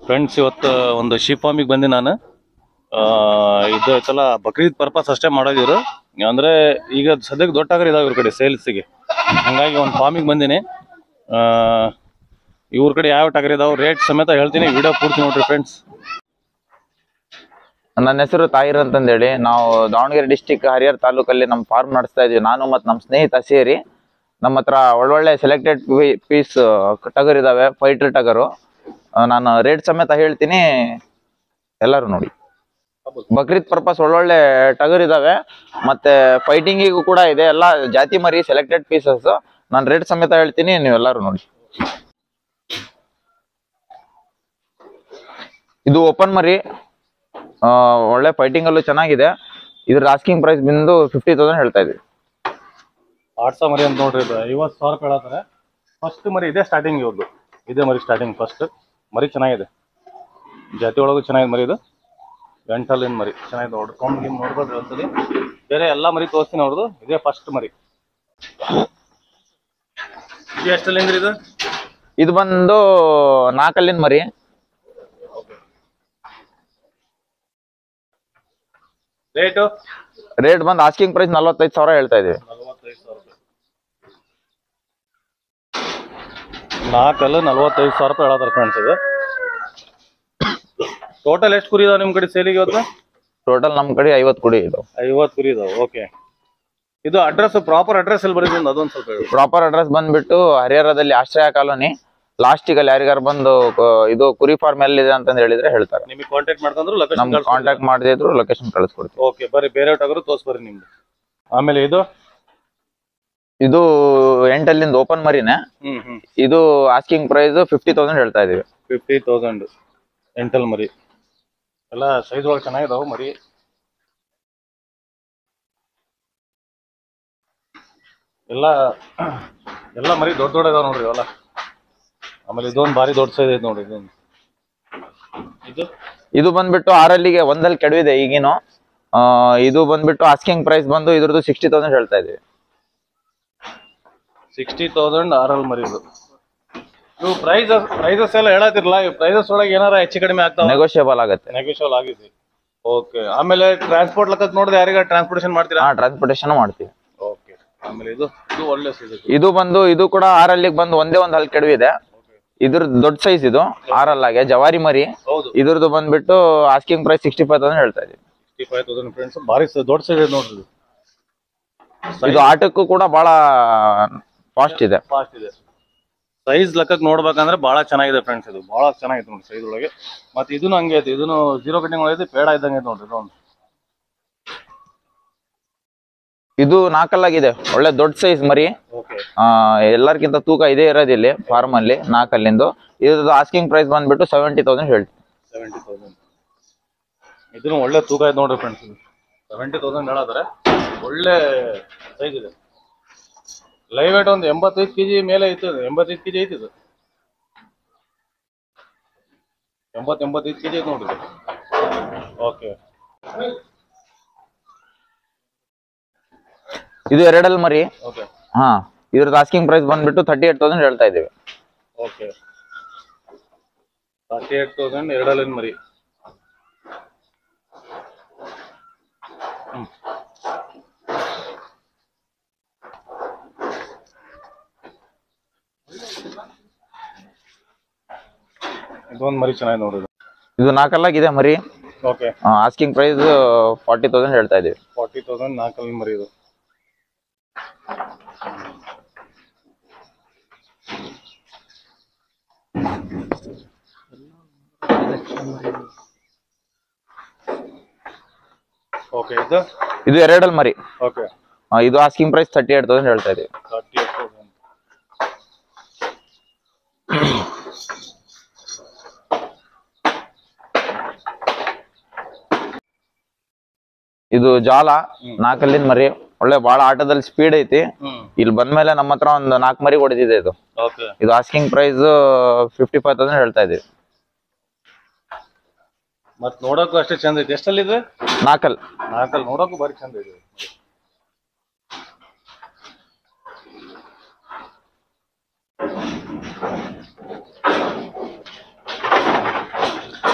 Friends ಇವತ್ತು ಒಂದು sheep ಫಾರ್ಮಿಗೆ ಬಂದೆ ನಾನು ಆ, ಇದು ಐತಲ್ಲ ಬಕ್ರೀದ್ ಪರ್ಪಸ್ ಅಷ್ಟೇ ಮಾಡೋದಿರು ಅಂದ್ರೆ ಈಗ ಸದ್ಯಕ್ಕೆ ದೊಡ್ಡ ಟಗರ್ ಇದಾವೆ ಇವ್ರ ಕಡೆ ಸೇಲ್ಸಿಗೆ ಹಂಗಾಗಿ ಒಂದು ಫಾರ್ಮಿಗೆ ಬಂದೀನಿ ಆ, ಇವ್ರ ಕಡೆ ಯಾವ ಟಗರ್ ಇದಾವೆ ರೇಟ್ ಸಮೇತ ಹೇಳ್ತೀನಿ ವಿಡಿಯೋ ಪೂರ್ತಿ ನೋಡ್ರಿ ಫ್ರೆಂಡ್ಸ್ ನನ್ನ ಹೆಸರು ತಾಯಿರ್ ಅಂತಂದೇಳಿ ನಾವು ದಾವಣಗೆರೆ ಡಿಸ್ಟಿಕ್ ಹರಿಹರ ತಾಲೂಕಲ್ಲಿ ನಮ್ಮ ಫಾರ್ಮ್ ನಡೆಸ್ತಾ ಇದೀವಿ ನಾನು ಮತ್ತು ನಮ್ಮ ಸ್ನೇಹಿತ ಸೇರಿ ನಮ್ಮ ಹತ್ರ ಒಳ್ಳೊಳ್ಳೆ ಸೆಲೆಕ್ಟೆಡ್ ಪೀಸ್ ಟಗರ್ ಇದಾವೆ ಫೈಟರ್ ಟಗರು ಆ, ನಾನು ರೇಟ್ ಸಮೇತ ಹೇಳ್ತೀನಿ ಎಲ್ಲರೂ ನೋಡಿ ಬಕ್ರೀದ್ ಪರ್ಪಸ್ ಒಳ್ಳೊಳ್ಳೆ ಟಗರ್ ಇದಾವೆ ಮತ್ತೆ ಫೈಟಿಂಗಿಗೂ ಕೂಡ ಇದೆ ಎಲ್ಲ ಜಾತಿ ಮರಿ ಸೆಲೆಕ್ಟೆಡ್ ಪೀಸಸ್ ನಾನು ರೇಟ್ ಸಮೇತ ಹೇಳ್ತೀನಿ ನೀವೆಲ್ಲರೂ ನೋಡಿ ಇದು ಓಪನ್ ಮರಿ ಆ, ಒಳ್ಳೆ ಫೈಟಿಂಗ್ ಅಲ್ಲೂ ಚೆನ್ನಾಗಿದೆ ಇದ್ರ ಆಸ್ಕಿಂಗ್ ಪ್ರೈಸ್ ಬಂದು ಫಿಫ್ಟಿ ತೌಸಂಡ್ ಹೇಳ್ತಾ ಇದ್ವಿ ಆಡ್ಸ ಮರಿ ಅಂತ ನೋಡ್ರಿ ಇದು ಐವತ್ತು ಸಾವಿರ ರೂಪಾಯಿ ಹೇಳ್ತಾರೆ ಫಸ್ಟ್ ಮರಿ ಇದೆ ಸ್ಟಾರ್ಟಿಂಗ್ ಇವ್ರದ್ದು ಇದೇ ಮರಿ ಸ್ಟಾರ್ಟಿಂಗ್ ಫಸ್ಟ್ ಮರಿ ಚೆನ್ನಾಗಿದೆ ಜಾತಿ ಒಳಗೂ ಚೆನ್ನಾಗಿದೆ ಮರಿ ಇದು ಗಂಟಲಿನ ಮರಿ ಚೆನ್ನಾಗಿದೆ ನೋಡ್ರಿ ಕೊಂಬ್ ಗಿಮ್ ನೋಡ್ಕೊಳ್ರಿ ಒಂದ್ಸಲಿ ಬೇರೆ ಎಲ್ಲ ಮರಿ ತೋರಿಸ್ತೀನಿ ಅವ್ರದ್ದು ಇದೇ ಫಸ್ಟ್ ಮರಿ ಇದು ಎಷ್ಟಲ್ಲಿಂದ್ರಿ ಇದು ಇದು ಬಂದು ನಾಲ್ಕಲ್ಲಿನ ಮರಿ ರೇಟು ರೇಟ್ ಬಂದು ಆಸ್ಕಿಂಗ್ ಪ್ರೈಸ್ ನಲ್ವತ್ತೈದು ಸಾವಿರ ಹೇಳ್ತಾ ಇದೀವಿ ನಲವತ್ತೈದು ಸಾವಿರ ರೂಪಾಯಿ ನಾಲ್ಕಲ್ಲ ನಲವತ್ತೈದು ಸಾವಿರ ರೂಪಾಯಿ ಹೇಳತ್ತಾರ ಫ್ರೆಂಡ್ಸ್ ಇದು ಟೋಟಲ್ ಎಷ್ಟು ಕುರಿ ಇದಾವೆ ನಿಮ್ಮ ಕಡೆ ಸೇಲಿಗೆ ಇವತ್ತು ಟೋಟಲ್ ನಮ್ ಕಡೆ ಐವತ್ತು ಕುಡಿ ಇದು ಐವತ್ತು ಕುರಿ ಇದಾವೆ ಓಕೆ ಇದು ಅಡ್ರೆಸ್ ಪ್ರಾಪರ್ ಅಡ್ರೆಸ್ ಎಲ್ಲಿ ಬರೀತೀನಿ ಅದೊಂದು ಸ್ವಲ್ಪ ಹೇಳಿ ಪ್ರಾಪರ್ ಅಡ್ರೆಸ್ ಬಂದ್ಬಿಟ್ಟು ಹರಿಹರದಲ್ಲಿ ಆಶ್ರಯ ಕಾಲೋನಿ ಲಾಸ್ಟಿಗಲ್ಲಿ ಯಾರಿಗಾರ ಬಂದು ಕ- ಇದು ಕುರಿ ಫಾರ್ಮ್ ಎಲ್ಲಿದೆ ಅಂತಂದು ಹೇಳಿದ್ರೆ ಹೇಳ್ತಾರೆ ನಿಮಗೆ ಕಾಂಟ್ಯಾಕ್ಟ್ ಮಾಡ್ಕೊಂಡ್ರು ಲೊಕೇಶನ್ ನಮ್ಗೆ ಕಾಂಟ್ಯಾಕ್ಟ್ ಮಾಡದಿದ್ರು ಲೊಕೇಶನ್ ಕಳಿಸ್ಕೊಡ್ತೀವಿ ಓಕೆ ಬರ್ರಿ ಬೇರೆ ಟಗರು ತೋರಿಸ್ಬರ್ರಿ ನಿಮ್ದು ಆಮೇಲೆ ಇದು ಇದು ಎಂಟಲ್ಲಿಂದ ಓಪನ್ ಮರಿನೇ ಹ್ಮ್ ಹ್ಮ್ ಇದು ಆಸ್ಕಿಂಗ್ ಪ್ರೈಸ್ ಫಿಫ್ಟಿ ತೌಸಂಡ್ ಹೇಳ್ತಾ ಇದೀವಿ ಫಿಫ್ಟಿ ತೌಸಂಡ್ ಎಂಟಲ್ ಮರಿ ಎಲ್ಲ ಸೈಜ್ ಒಳಗೆ ಚೆನ್ನಾಗಿದಾವೆ ಮರಿ ಎಲ್ಲ ಎಲ್ಲ ಮರಿ ದೊಡ್ಡ ದೊಡ್ಡ ಇದಾವೆ ನೋಡ್ರಿ ಇವೆಲ್ಲ ಆಮೇಲೆ ಇದೊಂದು ಭಾರಿ ದೊಡ್ಡ ಸೈಜ್ ಐತೆ ನೋಡ್ರಿ ಇದೊಂದು ಇದು ಇದು ಬಂದ್ಬಿಟ್ಟು ಆರಲ್ಲಿಗೆ ಒಂದಲ್ಲಿ ಕೆಡವಿದೆ ಈಗಿನ ಇದು ಬಂದ್ಬಿಟ್ಟು ಆಸ್ಕಿಂಗ್ ಪ್ರೈಸ್ ಬಂದು ಇದ್ರದ್ದು ಸಿಕ್ಸ್ಟಿ ತೌಸಂಡ್ ಹೇಳ್ತಾ ಇದೀವಿ ಸಿಕ್ಸ್ಟಿ ತೌಸಂಡ್ ಆರಲ್ಲಿ ಮರಿ ಇದು ಇವು ಪ್ರೈಸ್ ಪ್ರೈಸಸ್ ಎಲ್ಲ ಹೇಳತ್ತಿರಲ್ಲ ಇವು ಪ್ರೈಸಸ್ ಒಳಗೆ ಏನಾರ ಹೆಚ್ಚು ಕಡಿಮೆ ಆಗ್ತಾವ ನೆಗೋಷಿಯಬಲ್ ಆಗುತ್ತೆ ನೆಗೋಷಿಯಲ್ ಆಗಿದೆ ಓಕೆ ಆಮೇಲೆ ಟ್ರಾನ್ಸ್ಪೋರ್ಟ್ ಲೆಕ್ಕಕ್ಕೆ ನೋಡಿದ್ರೆ ಯಾರಿಗ ಟ್ರಾನ್ಸ್ಪೋರ್ಟೇಷನ್ ಮಾಡ್ತೀರಾ ಹಾ ಟ್ರಾನ್ಸ್ಪೋರ್ಟೇಷನ್ ಮಾಡ್ತೀವಿ ಓಕೆ ಆಮೇಲೆ ಇದು ಇದು ಒಳ್ಳೆ ಸೈಜ್ ಇದು ಬಂದು ಇದು ಕೂಡ ಆರಲ್ಲಿಗೆ ಬಂದು ಒಂದೇ ಒಂದು ಹಲ್ ಕೆಡವಿದೆ ಇದ್ರದ್ದು ದೊಡ್ಡ ಸೈಜ್ ಇದು ಆರಲ್ಲಾಗೆ ಜವಾರಿ ಮರಿ ಹೌದು ಇದ್ರದ್ದು ಬಂದ್ಬಿಟ್ಟು asking price sixty five thousand ಹೇಳ್ತಾ ಇದೀವಿ ಸಿಕ್ಸ್ಟಿ ಫೈವ್ ತೌಸಂಡ್ ಫ್ರೆಂಡ್ಸ್ ಭಾರಿ ಸ- ದೊಡ್ಡ ಸೈಜ್ ಇದೆ ನೋಡ್ರಿ ಇದು ಆಟಕ್ಕೂ ಕೂಡ ಬಹಳ ಫಾಸ್ಟ್ ಇದೆ ಫಾಸ್ಟ್ ಇದೆ ಸೈಜ್ ಲೆಕ್ಕಕ್ಕೆ ನೋಡ್ಬೇಕಂದ್ರೆ ಬಹಳ ಚೆನ್ನಾಗಿದೆ ಫ್ರೆಂಡ್ಸ್ ಇದು ಬಹಳ ಚೆನ್ನಾಗಿದೆ ನೋಡಿ ಸೈಜ್ ಒಳಗೆ ಮತ್ತೆ ಇದನ್ನು ಹಂಗೆ ಐತೆ ಇದನ್ನು ಜೀರೋ ಕಟಿಂಗ್ ಒಳಗೆ ಪೇಡ ಇದ್ದಂಗೆ ಐತೆ ನೋಡ್ರಿ ಇದೊಂದು ಇದು ನಾಲ್ಕಲ್ಲಾಗಿದೆ ಒಳ್ಳೆ ದೊಡ್ಡ ಸೈಜ್ ಮರಿ ಓಕೆ ಆ, ಎಲ್ಲರ್ಗಿಂತ ತೂಕ ಇದೇ ಇರೋದು ಇಲ್ಲಿ ಫಾರ್ಮ್ ಅಲ್ಲಿ ನಾಲ್ಕಲ್ಲಿಂದು ಇದ್ರದ್ದು ಆಸ್ಕಿಂಗ್ ಪ್ರೈಸ್ ಬಂದ್ಬಿಟ್ಟು ಸೆವೆಂಟಿ ತೌಸಂಡ್ ಹೇಳ್ತೀವಿ ಸೆವೆಂಟಿ ತೌಸಂಡ್ ಇದನ್ನು ಒಳ್ಳೆ ತೂಕ ಐತೆ ನೋಡ್ರಿ ಫ್ರೆಂಡ್ಸ್ ಇದು ಸೆವೆಂಟಿ ತೌಸಂಡ್ ಹೇಳಾದ್ರೆ ಒಳ್ಳೆ ಸೈಜ್ ಇದೆ ಲೈವ್ ವೇಟ್ ಒಂದು ಎಂಬತ್ತೈದು ಕೆಜಿ ಮೇಲೆ ಐತೆ ಇದು ಎಂಬತ್ತೈದು ಕೆಜಿ ಐತಿ ಇದು ಎಂಬತ್ತು ಎಂಬತ್ತೈದು ಕೆಜಿ ಐತೆ ನೋಡ್ರಿ ಓಕೆ ಇದು ಎರಡಲ್ ಮರಿ ಓಕೆ ಹಾ ಇದ್ರದ್ದು ಆಸ್ಕಿಂಗ್ ಪ್ರೈಸ್ ಬಂದ್ಬಿಟ್ಟು ತರ್ಟಿ ಏಟ್ ತೌಸಂಡ್ ಹೇಳ್ತಾ ಇದೀವಿ ಓಕೆ ಫಾರ್ಟಿ ಏಟ್ ತೌಸಂಡ್ ಎರಡಲ್ಲಿನ ಮರಿ ಹ್ಮ್. ಇದೊಂದು ಮರಿ ಚೆನ್ನಾಗಿದೆ ನೋಡ್ರಿ ಇದು ನಾಲ್ಕಲ್ಲಾಗಿದೆ ಮರಿ okay asking price forty thousand ಹೇಳ್ತಾ ಇದೀವಿ ಫಾರ್ಟಿ ತೌಸಂಡ್ ನಾಲ್ಕಲ್ಲಿ ಮರಿ ಇದು ಓಕೆ ಇದು ಇದು ಎರಡಲ್ ಮರಿ ಓಕೆ ಆ, ಇದು asking price thirty eight thousand ಹೇಳ್ತಾ ಇದೀವಿ ತರ್ಟಿ ಏಟ್ ತೌಸಂಡ್ ಇದು ಜಾಲ ನಾಲ್ಕಲ್ಲಿಂದ ಮರಿ ಒಳ್ಳೆ ಬಹಳ ಆಟದಲ್ಲಿ ಸ್ಪೀಡ್ ಐತಿ ಹ್ಮ್ ಇಲ್ಲಿ ಬಂದ್ಮೇಲೆ ನಮ್ಮ ಹತ್ರ ಒಂದು ನಾಲ್ಕು ಮರಿ ಹೊಡೆದಿದೆ ಇದು ಓಕೆ ಇದು asking price fifty five thousand ಹೇಳ್ತಾ ಇದೀವಿ ಮತ್ ನೋಡಕ್ಕೂ ಅಷ್ಟೇ ಚಂದ ಐತಿ ಎಷ್ಟಲ್ಲಿದೆ ನಾಲ್ಕಲ್ ನಾಲ್ಕಲ್ಲಿ ನೋಡಕ್ಕೂ ಭಾರಿ ಚಂದ ಇದೆ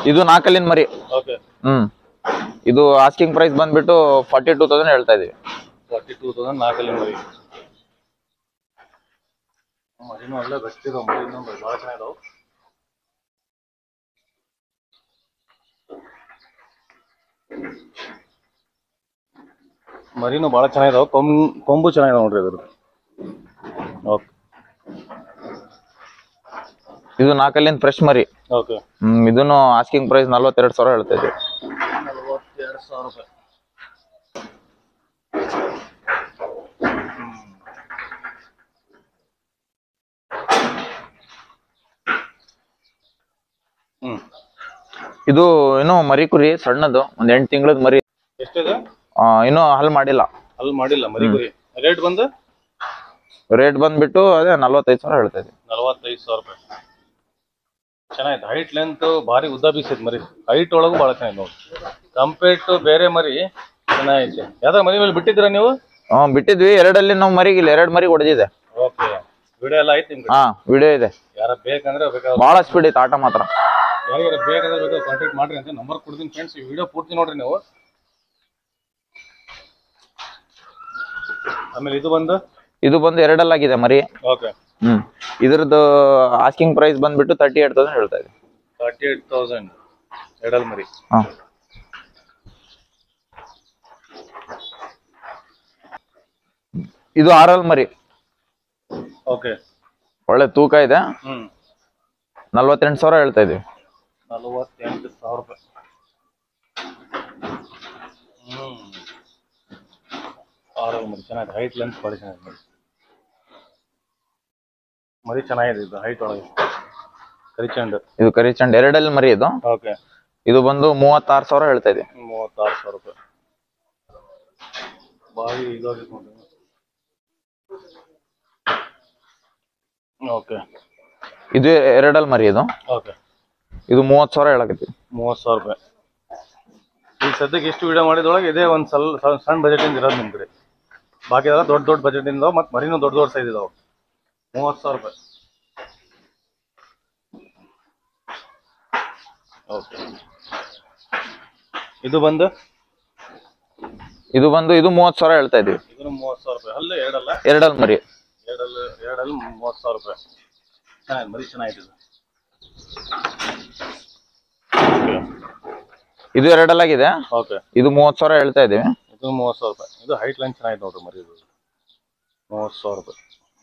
ಇದು ನಾಲ್ಕಲ್ಲಿನ ಮರಿ ಓಕೆ ಹ್ಮ್ ಇದು ಆಸ್ಕಿಂಗ್ ಪ್ರೈಸ್ ಬಂದ್ಬಿಟ್ಟು ಫಾರ್ಟಿ ಟೂ ತೌಸಂಡ್ ಹೇಳ್ತಾ ಇದೀವಿ ಫಾರ್ಟಿ ಟೂ ತೌಸಂಡ್ ನಾಲ್ಕಲ್ಲಿ ಮರಿ ಮರಿನೂ ಅಲ್ಲೇ ಗಟ್ಟಿದಾವ ಮರಿನೂ ಭಾಳ ಚೆನ್ನಾಗಿದಾವು ಮರಿನೂ ಭಾಳ ಚೆನ್ನಾಗಿದಾವೆ ಕೊಂಬ್ ಕೊಂಬು ಚೆನ್ನಾಗಿದಾವೆ ನೋಡ್ರಿ ಅದ್ರದ್ದು ಓಕೆ ಇದು ನಾಲ್ಕಲ್ಲಿನ ಫ್ರೆಶ್ ಮರಿ ಓಕೆ ಹ್ಮ್ ಇದನ್ನು ಆಸ್ಕಿಂಗ್ ಪ್ರೈಸ್ ನಲ್ವತ್ತೆರಡು ಸಾವಿರ ಹೇಳ್ತಾ ಇದೀವಿ ನಲವತ್ತೆರಡು ಸಾವಿರ ರೂಪಾಯಿ ಹ್ಮ್ ಇದು ಇನ್ನೂ ಮರಿ ಕುರಿ ಸಣ್ಣದು ಒಂದ್ ಎಂಟು ತಿಂಗಳದ ಮರಿ ಎಷ್ಟಿದೆ ಆ, ಇನ್ನೂ ಹಲ್ ಮಾಡಿಲ್ಲ ಅಲ್ಲಿ ಮಾಡಿಲ್ಲ ಮರಿ ಗುರಿ ರೇಟ್ ಬಂದು ರೇಟ್ ಬಂದ್ಬಿಟ್ಟು ಅದೇ ನಲ್ವತ್ತೈದು ಸಾವಿರ ಹೇಳ್ತಾ ಇದೀವಿ ನಲವತ್ತೈದು ಸಾವಿರ ರೂಪಾಯಿ ಚೆನ್ನಾಗಿದೆ ಹೈಟ್ ಲೆಂತ್ ಭಾರಿ ಉದ್ದ ಬೀಸೈತೆ ಮರಿ ಹೈಟ್ ಒಳಗೂ ಭಾಳ ಚೆನ್ನಾಗಿದೆ ನೋಡಿ ಕಂಪೇರ್ ಟು ಬೇರೆ ಮರಿ ಚೆನ್ನಾಗೈತೆ ಯಾವ್ದಾರ ಮರಿ ಮೇಲೆ ಬಿಟ್ಟಿದ್ದೀರಾ ನೀವು ಹ್ಮ್ ಬಿಟ್ಟಿದ್ವಿ ಎರಡಲ್ಲಿ ನಾವು ಮರಿಗಿಲ್ಲ ಎರಡ್ ಮರಿ ಹೊಡೆದಿದೆ ಓಕೆ ವಿಡಿಯೋ ಎಲ್ಲ ಐತಿ ನಿಮ್ಗೆ ಹಾ ವಿಡಿಯೋ ಇದೆ ಯಾರ ಬೇಕಂದ್ರೆ ಬೇಕಾದ್ರೆ ಬಹಳ ಸ್ಪೀಡ್ ಐತೆ ಆಟ ಮಾತ್ರ ಯಾರಿಗಾರ ಬೇಕಾದ್ರೆ ಬೇಕಾದ್ರೆ ಕಾಂಟ್ಯಾಕ್ಟ್ ಮಾಡ್ರಿ ಅಂತ ನಂಬರ್ ಕೊಡ್ತೀನಿ ಫ್ರೆಂಡ್ಸ್ ಈ ವಿಡಿಯೋ ಪೂರ್ತಿ ನೋಡ್ರಿ ನೀವು ಆಮೇಲೆ ಇದು ಬಂದು ಇದು ಬಂದು ಎರಡಲ್ಲಾಗಿದೆ ಮರಿ ಓಕೆ ಹ್ಮ್ ಇದ್ರದ್ದು ಆಸ್ಕಿಂಗ್ ಪ್ರೈಸ್ ಬಂದ್ಬಿಟ್ಟು ತರ್ಟಿ ಏಟ್ ತೌಸಂಡ್ ಹೇಳ್ತಾ ಇದೆ ತರ್ಟಿ ಏಟ್ ತೌಸಂಡ್ ಎಡಲ್ ಮರಿ ಹಾ ಇದು ಆರಲ್ ಮರಿ ಓಕೆ ಒಳ್ಳೆ ತೂಕ ಇದೆ ಹ್ಮ್ ನಲ್ವತ್ತೆಂಟು ಸಾವಿರ ಹೇಳ್ತಾ ಇದೀವಿ ನಲವತ್ತೆಂಟು ಸಾವಿರ ರೂಪಾಯಿ ಹ್ಮ್ ಆರಲ್ ಮರಿ ಚೆನ್ನಾಗಿದೆ ಹೈಟ್ ಲೆಂತ್ ಭಾಳ ಚೆನ್ನಾಗಿದೆ ಮರಿ ಮರಿ ಚೆನ್ನಾಗಿದೆ ಇದು ಹೈಟ್ ಒಳಗೆ ಕರಿಚಂಡು ಇದು ಕರಿ ಚಂಡ್ ಎರಡಲ್ಲಿ ಮರಿ ಇದು ಓಕೆ ಇದು ಬಂದು ಮೂವತ್ತಾರು ಸಾವಿರ ಹೇಳ್ತಾ ಇದೆ ಮೂವತ್ತಾರು ಸಾವಿರ ರೂಪಾಯಿ ಬಾಯಿ ಇದಾಗಿತ್ತು ನೋಡಿ ಓಕೆ ಇದು ಎರಡಲ್ ಮರಿ ಇದು ಓಕೆ ಇದು ಮೂವತ್ತು ಸಾವಿರ ಹೇಳಕತ್ತೀವಿ ಮೂವತ್ತು ಸಾವಿರ ರೂಪಾಯಿ ಈಗ ಸದ್ಯಕ್ಕೆ ಎಷ್ಟು ವಿಡಿಯೋ ಮಾಡಿದೊಳಗೆ ಇದೇ ಒಂದು ಸ್ವಲ್ಪ ಸಣ್ಣ- ಸಣ್ಣ ಬಜೆಟಿಂದ ಇರೋದು ನಿಮ್ಮ ಕಡೆ ಬಾಕಿ ಎಲ್ಲ ದೊಡ್ಡ ದೊಡ್ಡ ಬಜೆಟಿಂದ ಮತ್ತು ಮರಿನೂ ದೊಡ್ಡ ದೊಡ್ಡ ಸೈಜ್ ಇದಾವೆ ಮೂವತ್ತು ಸಾವಿರ ರೂಪಾಯಿ ಓಕೆ ಇದು ಬಂದು ಇದು ಬಂದು ಇದು ಮೂವತ್ತು ಸಾವಿರ ಹೇಳ್ತಾ ಇದೀವಿ ಇದನ್ನು ಮೂವತ್ತು ಸಾವಿರ ರೂಪಾಯಿ ಅಲ್ಲೇ ಎರಡಲ್ಲ ಎರಡಲ್ ಮರಿ ಎರಡಲ್ಲಿ ಎರಡಲ್ಲಿ ಮೂವತ್ತು ಸಾವಿರ ರೂಪಾಯಿ ಚೆನ್ನಾಗಿದೆ ಮರಿ ಚೆನ್ನಾಗಿದೆ ಇದು ಎರಡಲ್ಲಾಗಿದೆ ಓಕೆ ಇದು ಮೂವತ್ತು ಸಾವಿರ ಹೇಳ್ತಾ ಇದೀವಿ ಇದು ಮೂವತ್ತು ಸಾವಿರ ರೂಪಾಯಿ ಇದು ಹೈಟ್ ಲೈನ್ ಚೆನ್ನಾಗಿದೆ ನೋಡ್ರಿ ಮರಿ ಇದು ಮೂವತ್ತು ಸಾವಿರ ರೂಪಾಯಿ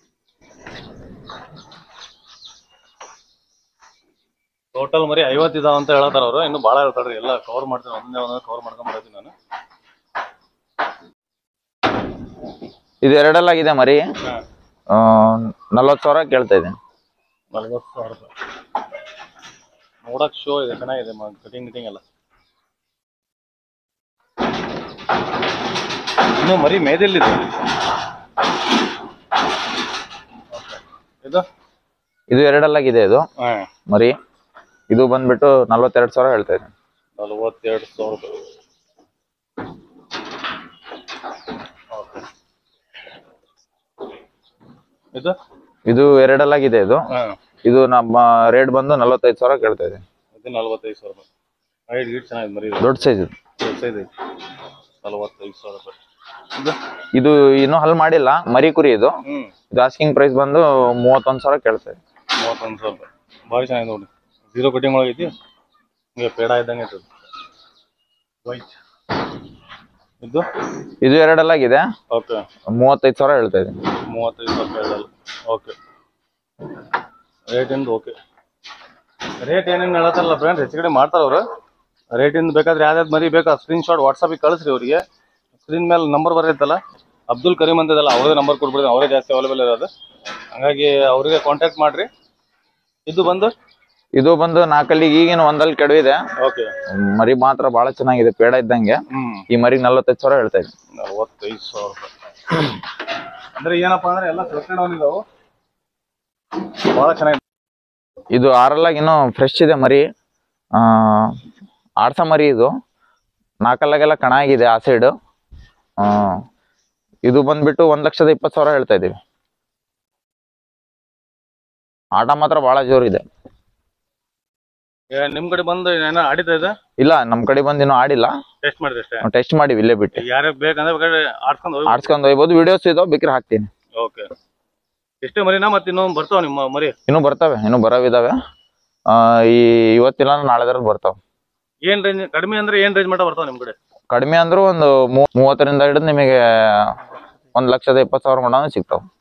ಟೋಟಲ್ ಮರಿ ಐವತ್ತು ಇದಾವ ಅಂತ ಹೇಳ್ತಾರ ಅವರು ಇನ್ನು ಭಾಳ ಹೇಳ್ತಾರ್ರಿ ಎಲ್ಲ ಕವರ್ ಮಾಡ್ತೀನಿ ಒಂದೇ ಒಂದೊಂದು ಕವರ್ ಮಾಡ್ಕೊಂಡ್ ಬರ್ತೀನಿ ನಾನು ಇದು ಎರಡಲ್ಲಾಗಿದೆ ಮರಿ ಹಾಂ ನಲ್ವತ್ತು ಸಾವಿರ ಕೇಳ್ತಾ ಇದ್ದೀನಿ ನಲ್ವತ್ತು ಸಾವಿರ ರೂಪಾಯಿ ನೋಡಕ್ ಶೋ ಇದೆ ಚೆನ್ನಾಗಿದೆ ಕಟಿಂಗ್ ಗಿಟಿಂಗ್ ಎಲ್ಲ ಇನ್ನು ಮರಿ ಮೇದೆಲ್ಲಿದೆ ಇದು ಇದು ಎರಡಲ್ಲಾಗಿದೆ ಇದು ಹಾಂ ಮರಿ ಇದು ಬಂದ್ಬಿಟ್ಟು ನಲ್ವತ್ತೆರಡು ಸಾವಿರ ಹೇಳ್ತಾ ಇದ್ದೀನಿ ನಲವತ್ತೆರಡು ಸಾವಿರ ರೂಪಾಯಿ ಓಕೆ ಇದು ಇದು ಎರಡಲ್ಲಾಗಿದೆ ಇದು ಹಾಂ ಇದು ನಮ್ಮ ರೇಟ್ ಬಂದು ನಲ್ವತ್ತೈದು ಸಾವಿರ ಕೇಳ್ತಾ ಇದೆ ಇದು ನಲವತ್ತೈದು ಸಾವಿರ ರೂಪಾಯಿ ಹೈಟ್ ಗೀಟ್ ಚೆನ್ನಾಗಿದೆ ಮರಿ ಇದು ದೊಡ್ಡ ಸೈಜ್ ಇದು ದೊಡ್ಡ size ಐತಿ ನಲವತ್ತೈದು ಸಾವಿರ ರೂಪಾಯಿ ಇದು ಇದು ಇನ್ನೂ ಹಲ್ ಮಾಡಿಲ್ಲ ಮರಿ ಕುರಿ ಇದು ಹ್ಞೂ ಇದು ಆಸ್ಕಿಂಗ್ ಪ್ರೈಸ್ ಬಂದು ಮೂವತ್ತೊಂದು ಸಾವಿರ ಕೇಳ್ತಾ ಇದೆ ಮೂವತ್ತೊಂದು ಸಾವಿರ ರೂಪಾಯಿ ಭಾರಿ ಚೆನ್ನಾಗಿದೆ ನೋಡಿ ಜೀರೋ ಕಟಿಂಗ್ ಒಳಗೈತಿ ಹಿಂಗೆ ಪೇಡ ಇದ್ದಂಗೆ ಐತೆ ವೈಟ್ ಇದು ಇದು ಎರಡಲ್ಲಾಗಿದೆ ಓಕೆ ಮೂವತ್ತೈದು ಸಾವಿರ ಹೇಳ್ತಾ ಇದ್ದೀನಿ ಮೂವತ್ತೈದು ಸಾವಿರ ರೂಪಾಯಿ ಹೇಳಲ್ಲ ಓಕೆ ರೇಟಿಂದು ಓಕೆ ರೇಟ್ ಏನೇನು ಹೇಳತ್ತಾರಲ್ಲ ಫ್ರೆಂಡ್ಸ್ ಹೆಚ್ಚು ಕಡೆ ಮಾಡ್ತಾರೆ ಅವರು ರೇಟಿಂದ ಬೇಕಾದ್ರೆ ಯಾವ್ದಾದ್ರು ಮರಿ ಬೇಕಾ ಸ್ಕ್ರೀನ್ ಶಾಟ್ ವಾಟ್ಸಪ್ಪಿಗೆ ಕಳಿಸ್ರಿ ಅವರಿಗೆ ಸ್ಕ್ರೀನ್ ಮೇಲೆ ನಂಬರ್ ಬರೈತಲ್ಲ ಅಬ್ದುಲ್ ಕರೀಮ್ ಅಂತದಲ್ಲ ಅವ್ರದೇ ನಂಬರ್ ಕೊಟ್ಬಿಡ್ತೀನಿ ಅವರೇ ಜಾಸ್ತಿ ಅವೈಲೇಬಲ್ ಇರೋದು ಹಂಗಾಗಿ ಅವರಿಗೆ ಕಾಂಟ್ಯಾಕ್ಟ್ ಮಾಡಿರಿ ಇದು ಬಂದು ಇದು ಬಂದು ನಾಲ್ಕಲ್ಲಿಗೆ ಈಗಿನ ಒಂದಲ್ಲಿ ಕೆಡವಿದೆ ಓಕೆ ಮರಿ ಮಾತ್ರ ಬಹಳ ಚೆನ್ನಾಗಿದೆ ಪೇಡ ಇದ್ದಂಗೆ ಹ್ಞೂ ಈ ಮರಿಗೆ ನಲ್ವತ್ತೈದು ಸಾವಿರ ಹೇಳ್ತಾ ಇದ್ದೀನಿ ನಲವತ್ತೈದು ಸಾವಿರ ರೂಪಾಯಿ ಅಂದ್ರೆ ಏನಪ್ಪಾ ಅಂದ್ರೆ ಎಲ್ಲ ಸೆಲೆಕ್ಟೆಡ್ ಅವನಿದಾವು ಭಾಳ ಚೆನ್ನಾಗಿದೆ ಇದು ಆರಲ್ಲಾಗ ಇನ್ನೂ ಫ್ರೆಶ್ ಇದೆ ಮರಿ ಆ, ಆಡ್ಸ ಮರಿ ಇದು ನಾಲ್ಕಲ್ಲಾಗೆಲ್ಲ ಕಣ ಆಗಿದೆ ಆ ಸೈಡು ಇದು ಬಂದ್ಬಿಟ್ಟು ಒಂದ್ ಲಕ್ಷದ ಇಪ್ಪತ್ತು ಸಾವಿರ ಹೇಳ್ತಾ ಇದೀವಿ ಆಟ ಮಾತ್ರ ಬಹಳ ಜೋರಿದೆ ಏ, ನಿಮ್ ಕಡೆ ಬಂದು ಏನೋ ಆಡಿತಾ ಇದೆ ಇಲ್ಲ ನಮ್ ಕಡೆ ಬಂದು ಇನ್ನೂ ಆಡಿಲ್ಲ ಟೆಸ್ಟ್ ಮಾಡಿದೆ ಅಷ್ಟೇ ಟೆಸ್ಟ್ ಮಾಡಿವಿ ಇಲ್ಲೇ ಬಿಟ್ಟು ಯಾರ್ಯಾರು ಬೇಕಂದ್ರೆ ಬೇಕಾದ್ರೆ ಆಡ್ಸ್ಕೊಂಡು ಹೋಗಿ ಆಡ್ಸ್ಕೊಂಡ್ ಹೋಗ್ಬೋದು ವಿಡಿಯೋಸ್ ಇದಾವ್ ಬೇಕ್ರೆ ಹಾಕ್ತೀನಿ ಓಕೆ ಎಷ್ಟೇ ಮರಿನಾ ಮತ್ತೆ ಇನ್ನೊಂದು ಬರ್ತಾವ ನಿಮ್ಮ ಮರಿ ಇನ್ನೂ ಬರ್ತವೆ ಇನ್ನೂ ಬರೋವಿದಾವೆ ಆ, ಈ ಇವತ್ತಿಲ್ಲ ನಾಳೆದ್ರ ಬರ್ತಾವ ಏನ್ ರೇಂಜ್ ಕಡಿಮೆ ಅಂದ್ರೆ ಏನ್ ರೇಂಜ್ ಮಟ್ಟ ಬರ್ತಾವ ನಿಮ್ ಕಡೆ ಕಡಿಮೆ ಅಂದ್ರೂ ಒಂದು ಮೂ- ಮೂವತ್ತರಿಂದ ಹಿಡಿದು ನಿಮಗೆ ಒಂದ್ ಲಕ್ಷದ ಇಪ್ಪತ್ತು ಸಾವಿರ ಮಟನೂ ಸಿಗ್ತಾವ